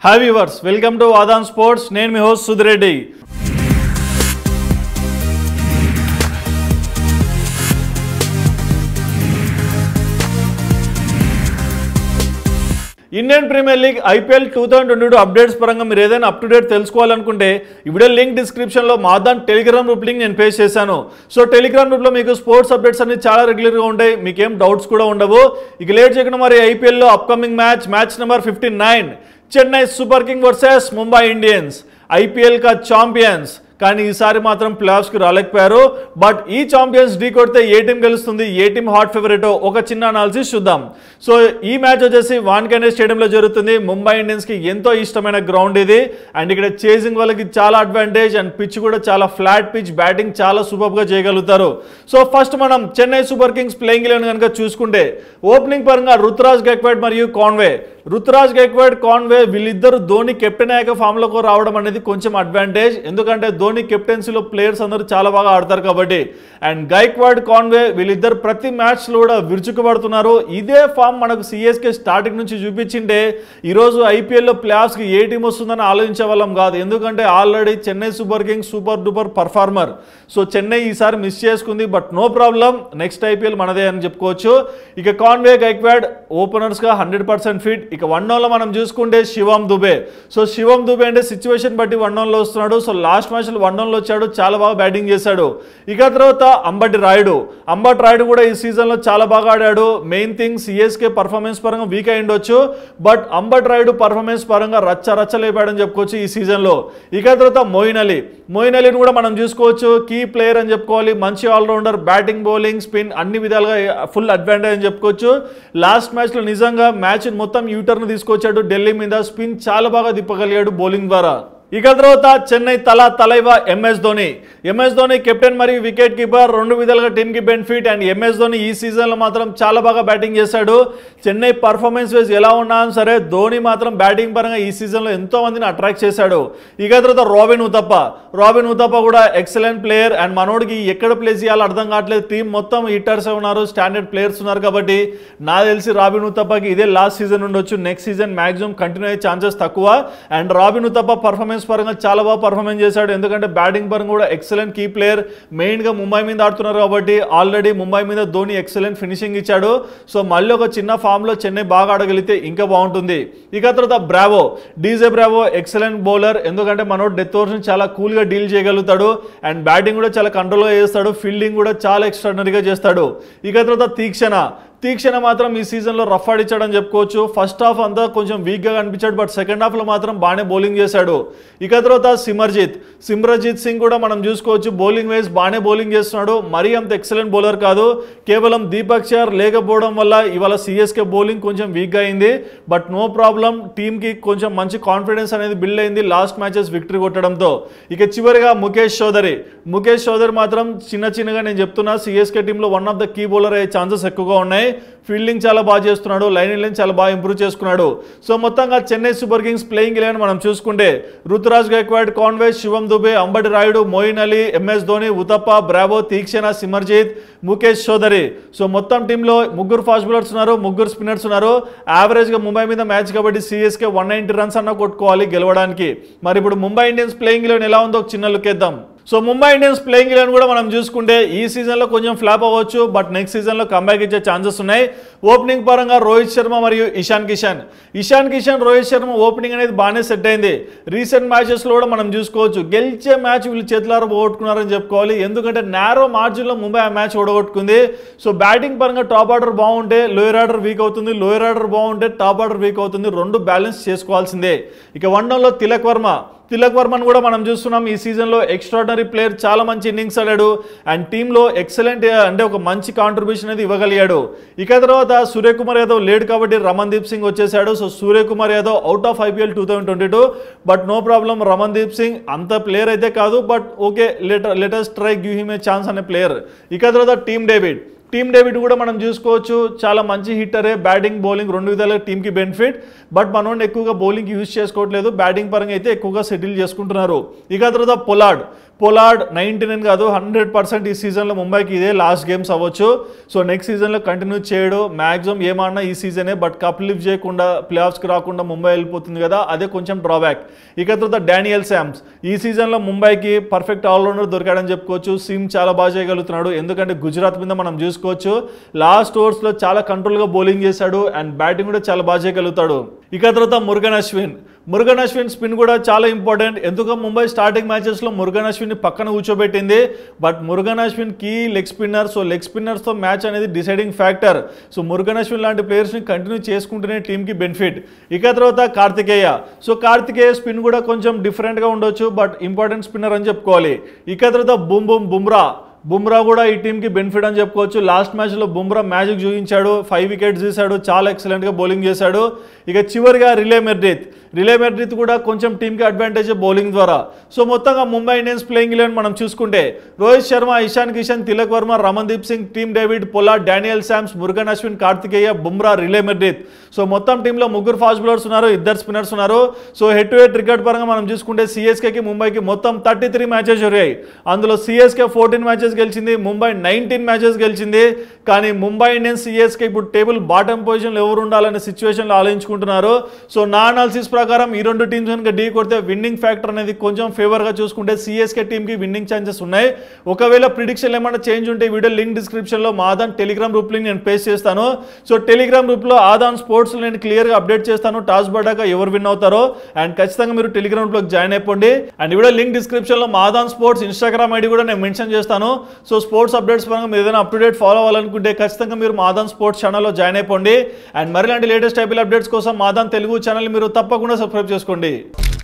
hi viewers welcome to Vadaan sports నేను మీ host Sudhireddy Indian Premier League IPL two thousand twenty two updates పరంగా మీరు ఏదైనా అప్ టు డేట్ తెలుసుకోవాలనుకుంటే ఈ వీడియో లింక్ డిస్క్రిప్షన్లో మాదాన్ టెలిగ్రామ్ గ్రూప్ లింక్ నేను పేస్ట్ చేశాను సో టెలిగ్రామ్ గ్రూప్లో మీకు స్పోర్ట్స్ అప్డేట్స్ అన్ని చాలా రెగ్యులర్గా ఉంటాయి మీకేం డౌట్స్ కూడా ఉండవు ఇక లేట్ చేయకుండా మరి ఐపీఎల్లో upcoming match match number fifty nine Chennai super king versus Mumbai Indians IPL కా ఛాంపియన్స్ కానీ ఈసారి మాత్రం ప్లేఆఫ్స్కి రాలేకపోయారు బట్ ఈ ఛాంపియన్స్ ఢీ కొడితే ఏ టీం గెలుస్తుంది ఏ టీం హాట్ ఫేవరెట్ ఒక చిన్న అనాలిసిస్ చూద్దాం సో ఈ మ్యాచ్ వచ్చేసి వాన్కనే స్టేడియంలో జరుగుతుంది ముంబై ఇండియన్స్కి ఎంతో ఇష్టమైన గ్రౌండ్ ఇది అండ్ ఇక్కడ చేసింగ్ వాళ్ళకి చాలా అడ్వాంటేజ్ అండ్ పిచ్ కూడా చాలా ఫ్లాట్ పిచ్ బ్యాటింగ్ చాలా సూపర్గా చేయగలుగుతారు సో ఫస్ట్ మనం Chennai Super Kings playing eleven కనుక చూసుకుంటే ఓపెనింగ్ పరంగా రుతురాజ్ గెక్వాడ్ మరియు కాన్వే రుతురాజ్ గైక్వాడ్ కాన్వే వీళ్ళిద్దరు ధోని కెప్టెన్ అయ్యాక ఫామ్లోకి రావడం అనేది కొంచెం అడ్వాంటేజ్ ఎందుకంటే ధోని కెప్టెన్సీలో ప్లేయర్స్ అందరూ చాలా బాగా ఆడతారు కాబట్టి అండ్ గైక్వాడ్ కాన్వే వీళ్ళిద్దరు ప్రతి మ్యాచ్లో కూడా విరుచుకుపడుతున్నారు ఇదే ఫామ్ మనకు సిఎస్కే స్టార్టింగ్ నుంచి చూపించింటే ఈరోజు ఐపీఎల్లో ప్లేఆఫ్స్కి ఏ టీం వస్తుందని ఆలోచించే వాళ్ళం కాదు ఎందుకంటే already Chennai Super Kings super duper performer so Chennai ఈసారి మిస్ చేసుకుంది but no problem next IPL మనదే అని చెప్పుకోవచ్చు ఇక కాన్వే గైక్వాడ్ ఓపెనర్స్గా హండ్రెడ్ పర్సెంట్ ఫిట్ ఇక వన్ డౌన్లో మనం చూసుకుంటే శివం దుబే సో శివం దుబే అంటే సిచ్యువేషన్ బట్టి వన్ డౌన్లో వస్తున్నాడు సో లాస్ట్ మ్యాచ్లో వన్ డౌన్లో వచ్చాడు చాలా బాగా బ్యాటింగ్ చేశాడు ఇక తర్వాత అంబటి రాయుడు అంబటి రాయుడు కూడా ఈ సీజన్లో చాలా బాగా ఆడాడు మెయిన్ థింగ్ సిఎస్కే పర్ఫార్మెన్స్ పరంగా వీక్ అయి ఉండొచ్చు బట్ అంబటి రాయుడు పర్ఫార్మెన్స్ పరంగా రచ్చ రచ్చ లేపాడని చెప్పుకోవచ్చు ఈ సీజన్లో ఇక తర్వాత మోయిన్ అలీ మోయిన్ అలీని కూడా మనం చూసుకోవచ్చు కీ ప్లేయర్ అని చెప్పుకోవాలి మంచి ఆల్రౌండర్ బ్యాటింగ్ బౌలింగ్ స్పిన్ అన్ని విధాలుగా ఫుల్ అడ్వాంటేజ్ అని చెప్పుకోవచ్చు లాస్ట్ మ్యాచ్లో నిజంగా మ్యాచ్ మొత్తం యూటర్న్ తీసుకొచ్చాడు ఢిల్లీ మీద స్పిన్ చాలా బాగా తిప్పగలిగాడు బౌలింగ్ ద్వారా ఇక తర్వాత Chennai Thala Thalaiva MS Dhoni MS Dhoni captain మరియు వికెట్ కీపర్ రెండు విధాలుగా టీంకి బెనిఫిట్ అండ్ ఎంఎస్ ధోని ఈ సీజన్లో మాత్రం చాలా బాగా బ్యాటింగ్ చేశాడు చెన్నై పర్ఫార్మెన్స్ వైజ్ ఎలా ఉన్నా సరే ధోని మాత్రం బ్యాటింగ్ పరంగా ఈ సీజన్లో ఎంతో మందిని అట్రాక్ట్ చేశాడు ఇక తర్వాత రాబిన్ ఉతప్ప రాబిన్ ఉతప్ప కూడా ఎక్సలెంట్ ప్లేయర్ అండ్ మనోడికి ఎక్కడ ప్లేస్ చేయాలో అర్థం కావట్లేదు టీం మొత్తం హిట్టర్స్ ఉన్నారు స్టాండర్డ్ ప్లేయర్స్ ఉన్నారు కాబట్టి నా తెలిసి రాబిన్ ఉతప్పకి ఇదే లాస్ట్ సీజన్ ఉండొచ్చు నెక్స్ట్ సీజన్ మాక్సిమం కంటిన్యూ అయ్యే ఛాన్సెస్ తక్కువ అండ్ రాబిన్ ఉతప్ప పర్ఫార్మెన్స్ పరంగా చాలా బాగా పర్ఫార్మెన్స్ చేశాడు ఎందుకంటే బ్యాటింగ్ పరంగా కూడా ఎక్సలెంట్ కీ ప్లేయర్ మెయిన్గా ముంబై మీద ఆడుతున్నారు కాబట్టి ఆల్రెడీ ముంబై మీద ధోని ఎక్సలెంట్ ఫినిషింగ్ ఇచ్చాడు సో మళ్ళీ ఒక చిన్న ఫామ్లో చెన్నై బాగా ఆడగలిగితే ఇంకా బాగుంటుంది ఇక తర్వాత Bravo DJ Bravo excellent bowler ఎందుకంటే మనోడు డెత్ ఓవర్స్ని చాలా కూల్గా డీల్ చేయగలుగుతాడు అండ్ బ్యాటింగ్ కూడా చాలా కంట్రోల్గా చేస్తాడు ఫీల్డింగ్ కూడా చాలా ఎక్స్ట్రాడనరీగా చేస్తాడు ఇక తర్వాత తీక్షణ తీక్షణ మాత్రం ఈ సీజన్లో రఫ్ ఆడిచ్చాడని చెప్పుకోవచ్చు ఫస్ట్ హాఫ్ అంతా కొంచెం వీక్గా కనిపించాడు బట్ సెకండ్ హాఫ్లో మాత్రం బాగానే బౌలింగ్ చేశాడు ఇక తర్వాత సిమర్జిత్ సిమ్రజిత్ సింగ్ కూడా మనం చూసుకోవచ్చు బౌలింగ్ వైజ్ బాగానే బౌలింగ్ చేస్తున్నాడు మరీ అంత ఎక్సలెంట్ బౌలర్ కాదు కేవలం దీపక్ చార్ లేకపోవడం వల్ల ఇవాళ సిఎస్కే బౌలింగ్ కొంచెం వీక్గా అయింది బట్ నో ప్రాబ్లం టీంకి కొంచెం మంచి కాన్ఫిడెన్స్ అనేది బిల్డ్ అయింది లాస్ట్ మ్యాచెస్ విక్టరీ కొట్టడంతో ఇక చివరిగా ముఖేష్ చౌదరి ముఖేష్ చౌదరి మాత్రం చిన్న చిన్నగా నేను చెప్తున్నా సిఎస్కే టీంలో one of the key bowler అయ్యే ఛాన్సెస్ ఎక్కువగా ఉన్నాయి ఫీల్డింగ్ చాలా బాగా చేస్తున్నాడు లైన్ లైన్ చాలా బాగా ఇంప్రూవ్ చేసుకున్నాడు సో మొత్తంగా Chennai Super Kings playing eleven మనం చూసుకుంటే Ruturaj Gaikwad Conway Shivam Dube Ambati Rayudu Moeen Ali MS Dhoni Uthappa Bravo Theekshana Simarjeet Mukesh Choudhary so మొత్తం టీంలో ముగ్గురు ఫాస్ట్ బౌలర్స్ ఉన్నారు ముగ్గురు స్పిన్నర్స్ ఉన్నారు యావరేజ్గా ముంబై మీద మ్యాచ్ కాబట్టి సిఎస్కే వన్ నైంటీ రన్స్ అన్న కొట్టుకోవాలి గెలవడానికి మరి ఇప్పుడు ముంబై ఇండియన్స్ ప్లేయింగ్ ఎలెవెన్ ఎలా ఉందో ఒక చిన్న లుక్ ఇద్దాం so Mumbai Indians playing eleven కూడా మనం చూసుకుంటే ఈ సీజన్లో కొంచెం ఫ్లాప్ అవ్వచ్చు బట్ నెక్స్ట్ సీజన్లో కంబ్యాక్ ఇచ్చే ఛాన్సెస్ ఉన్నాయి ఓపెనింగ్ పరంగా రోహిత్ శర్మ మరియు ఇషాన్ కిషాన్ ఇషాన్ కిషాన్ రోహిత్ శర్మ ఓపెనింగ్ అనేది బాగానే సెట్ అయింది రీసెంట్ మ్యాచెస్లో కూడా మనం చూసుకోవచ్చు గెలిచే మ్యాచ్ వీళ్ళు చేతులారా పోగొట్టుకున్నారని చెప్పుకోవాలి ఎందుకంటే నేరో మార్జిన్లో ముంబై ఆ మ్యాచ్ ఓడగొట్టుకుంది సో బ్యాటింగ్ పరంగా టాప్ ఆర్డర్ బాగుంటే లోయర్ ఆర్డర్ వీక్ అవుతుంది లోయర్ ఆర్డర్ బాగుంటే టాప్ ఆర్డర్ వీక్ అవుతుంది రెండు బ్యాలెన్స్ చేసుకోవాల్సిందే ఇక వన్ డౌన్లో తిలక్ వర్మ తిలక్ వర్మన్ కూడా మనం చూస్తున్నాం ఈ సీజన్లో ఎక్స్ట్రాడనరీ ప్లేయర్ చాలా మంచి ఇన్నింగ్స్ ఆడాడు అండ్ టీంలో ఎక్సలెంట్ అంటే ఒక మంచి కాంట్రిబ్యూషన్ అనేది ఇవ్వగలిగాడు ఇక తర్వాత సూర్యకుమార్ యాదవ్ లేడు కాబట్టి రమణ్దీప్ సింగ్ వచ్చేసాడు so Suryakumar Yadav out of IPL two thousand twenty two but no problem Ramandeep Singh అంత ప్లేయర్ అయితే కాదు but okay letter latest try give him a chance అనే ప్లేయర్ ఇక తర్వాత టీమ్ డేవిడ్ టీమ్ డేవిడ్ కూడా మనం చూసుకోవచ్చు చాలా మంచి హిట్టరే బ్యాటింగ్ బౌలింగ్ రెండు విధాలుగా టీంకి బెనిఫిట్ బట్ మనోడిని ఎక్కువగా బౌలింగ్ యూజ్ చేసుకోవట్లేదు బ్యాటింగ్ పరంగా అయితే ఎక్కువగా సెటిల్ చేసుకుంటున్నారు ఇక తర్వాత పొలాడ్ పొలార్డ్ నైంటీ నైన్ కాదు హండ్రెడ్ పర్సెంట్ ఈ సీజన్లో ముంబైకి ఇదే లాస్ట్ గేమ్స్ అవ్వచ్చు సో నెక్స్ట్ సీజన్లో కంటిన్యూ చేయడు మ్యాక్సిమం ఏమన్నా ఈ సీజనే బట్ కప్ లిఫ్ట్ చేయకుండా ప్లే ఆఫ్స్కి రాకుండా ముంబై వెళ్ళిపోతుంది కదా అదే కొంచెం డ్రాబ్యాక్ ఇక తర్వాత డానియల్ శామ్స్ ఈ సీజన్లో ముంబైకి పర్ఫెక్ట్ ఆల్రౌండర్ దొరికాడని చెప్పుకోవచ్చు సిమ్ చాలా బాగా చేయగలుగుతున్నాడు ఎందుకంటే గుజరాత్ మీద మనం చూసుకోవచ్చు లాస్ట్ ఓవర్స్లో చాలా కంట్రోల్గా బౌలింగ్ చేశాడు అండ్ బ్యాటింగ్ కూడా చాలా బాగా చేయగలుగుతాడు ఇక తర్వాత మురుగన్ అశ్విన్ మురుగన్ అశ్విన్ స్పిన్ కూడా చాలా ఇంపార్టెంట్ ఎందుకు ముంబై స్టార్టింగ్ మ్యాచెస్లో మురుగన్ అశ్విన్ని పక్కన కూర్చోబెట్టింది but Murugan Ashwin key leg spinner so leg స్పిన్నర్స్తో మ్యాచ్ అనేది deciding factor so Murugan Ashwin లాంటి ప్లేయర్స్ని కంటిన్యూ చేసుకుంటేనే టీంకి బెనిఫిట్ ఇక తర్వాత కార్తికేయ సో కార్తికేయ స్పిన్ కూడా కొంచెం డిఫరెంట్గా ఉండొచ్చు బట్ ఇంపార్టెంట్ స్పిన్నర్ అని చెప్పుకోవాలి ఇక తర్వాత బుమ్ బుమ్ బుమ్రా బుమ్రా కూడా ఈ టీంకి బెనిఫిట్ అని చెప్పుకోవచ్చు లాస్ట్ మ్యాచ్లో బుమ్రా మ్యాజిక్ చూపించాడు ఫైవ్ వికెట్స్ తీశాడు చాలా ఎక్సలెంట్గా బౌలింగ్ చేశాడు ఇక చివరిగా రిలే మెర్డిత్ రిలే మెర్డిత్ కూడా కొంచెం టీంకి అడ్వాంటేజ్ బౌలింగ్ ద్వారా సో మొత్తంగా ముంబై ఇండియన్స్ ప్లేయింగ్ ఇలెవెన్ మనం చూసుకుంటే Rohit Sharma Ishan Kishan Tilak Varma Ramandeep Singh Tim David Pollard Daniel Sams Murugan Ashwin Kartikeya Bumrah Riley Meredith so మొత్తం టీంలో ముగ్గురు ఫాస్ట్ బౌలర్స్ ఉన్నారు ఇద్దరు స్పిన్నర్స్ ఉన్నారు so head to head record పరంగా మనం చూసుకుంటే సిఎస్కేకి ముంబైకి మొత్తం థర్టీ త్రీ మ్యాచెస్ జరిగాయి అందులో సిఎస్కే ఫోర్టీన్ మ్యాచెస్ గెలిచింది ముంబై నైన్టీన్ మ్యాచెస్ గెలిచింది కానీ ముంబై ఇండియన్స్ సిఎస్కే ఇప్పుడు టేబుల్ బాటమ్ పొజిషన్లో ఎవరు ఉండాలనే సిచ్యువేషన్లో ఆలోచించుకుంటున్నారు సో నా అనాలిసిస్ ప్రకారం ఈ రెండు టీమ్స్ కనుక డీ కొడితే విన్నింగ్ ఫ్యాక్టర్ అనేది కొంచెం ఫేవర్గా చూసుకుంటే సిఎస్కే టీంకి విన్నింగ్ ఛాన్సెస్ ఉన్నాయి ఒకవేళ ప్రిడిక్షన్ ఏమైనా చేంజ్ ఉంటే ఈ వీడియో లింక్ డిస్క్రిప్షన్లో మా ఆదాన్ టెలిగ్రామ్ గ్రూప్ లింక్ నేను పేస్ట్ చేస్తాను సో టెలిగ్రామ్ గ్రూప్లో ఆదాన్ స్పోర్ట్స్ నేను క్లియర్గా అప్డేట్ చేస్తాను టాస్ పడ్డాక ఎవరు విన్ అవుతారో అండ్ ఖచ్చితంగా మీరు టెలిగ్రామ్ గ్రూప్లోకి జాయిన్ అయిపోండి అండ్ ఈ వీడియో లింక్ డిస్క్రిప్షన్లో మాదాన్ స్పోర్ట్స్ ఇన్స్టాగ్రామ్ ఐడి కూడా నేను మెన్షన్ చేస్తాను సో స్పోర్ట్స్ అప్డేట్స్ పరంగా మీరు ఏదైనా అప్ టు డేట్ ఫాలో అవ్వాలనుకుంటే ఖచ్చితంగా మీరు మాదాన్ స్పోర్ట్స్ ఛానల్లో జాయిన్ అయిపోండి అండ్ మరిలాంటి లేటెస్ట్ ఐపీఎల్ అప్డేట్స్ కోసం మాదాన్ తెలుగు ఛానల్ మీరు తప్పకుండా సబ్స్క్రైబ్ చేసుకోండి